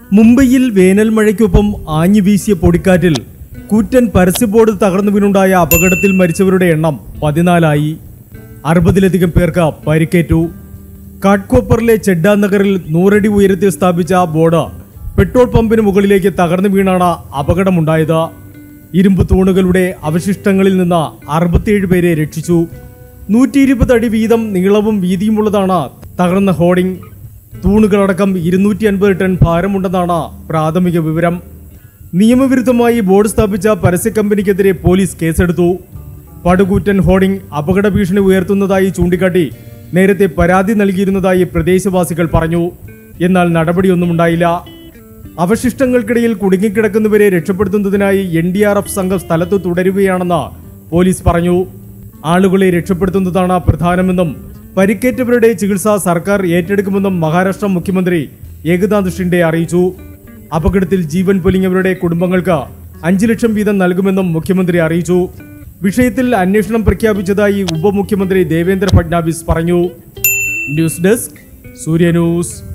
മുംബൈയിൽ വേനൽ മഴയ്ക്കൊപ്പം ആഞ്ഞു വീശിയ പൊടിക്കാറ്റിൽ കൂറ്റൻ പരസ്യ ബോർഡ് തകർന്നു വീണുണ്ടായ അപകടത്തിൽ മരിച്ചവരുടെ എണ്ണം പതിനാലായി അറുപതിലധികം പേർക്ക് പരിക്കേറ്റു കാട്ട്കോപ്പറിലെ ചെഡ്ഡ നഗറിൽ നൂറടി ഉയരത്തിൽ സ്ഥാപിച്ച ആ ബോർഡ് പെട്രോൾ പമ്പിന് മുകളിലേക്ക് തകർന്നു വീണാണ് അപകടമുണ്ടായത് ഇരുമ്പ് തൂണുകളുടെ അവശിഷ്ടങ്ങളിൽ നിന്ന് അറുപത്തിയേഴ് പേരെ രക്ഷിച്ചു നൂറ്റി ഇരുപത് അടി വീതം നീളവും വീതിയുമുള്ളതാണ് തകർന്ന ഹോർഡിംഗ് തൂണുകളടക്കം ഇരുന്നൂറ്റി അൻപത് ടൺ ഭാരമുണ്ടെന്നാണ് പ്രാഥമിക വിവരം നിയമവിരുദ്ധമായി ബോർഡ് സ്ഥാപിച്ച പരസ്യ കമ്പനിക്കെതിരെ പോലീസ് കേസെടുത്തു പടുകൂറ്റൻ ഹോർഡിംഗ് അപകട ഭീഷണി ഉയർത്തുന്നതായി ചൂണ്ടിക്കാട്ടി നേരത്തെ പരാതി നൽകിയിരുന്നതായി പ്രദേശവാസികൾ പറഞ്ഞു എന്നാൽ നടപടിയൊന്നും ഉണ്ടായില്ല അവശിഷ്ടങ്ങൾക്കിടയിൽ കുടുങ്ങിക്കിടക്കുന്നവരെ രക്ഷപ്പെടുത്തുന്നതിനായി എൻ ഡി ആർ എഫ് സംഘം സ്ഥലത്ത് തുടരുകയാണെന്ന് പോലീസ് പറഞ്ഞു ആളുകളെ രക്ഷപ്പെടുത്തുന്നതാണ് പ്രധാനമെന്നും പരിക്കേറ്റവരുടെ ചികിത്സ സർക്കാർ ഏറ്റെടുക്കുമെന്നും മഹാരാഷ്ട്ര മുഖ്യമന്ത്രി ഏകനാഥ് ഷിൻഡെ അറിയിച്ചു അപകടത്തിൽ ജീവൻ പൊലിഞ്ഞവരുടെ കുടുംബങ്ങൾക്ക് അഞ്ചു ലക്ഷം വീതം നൽകുമെന്നും മുഖ്യമന്ത്രി അറിയിച്ചു വിഷയത്തിൽ അന്വേഷണം പ്രഖ്യാപിച്ചതായി ഉപമുഖ്യമന്ത്രി ദേവേന്ദ്ര ഫഡ്നാവിസ് പറഞ്ഞു ന്യൂസ് ഡെസ്ക് സൂര്യ ന്യൂസ്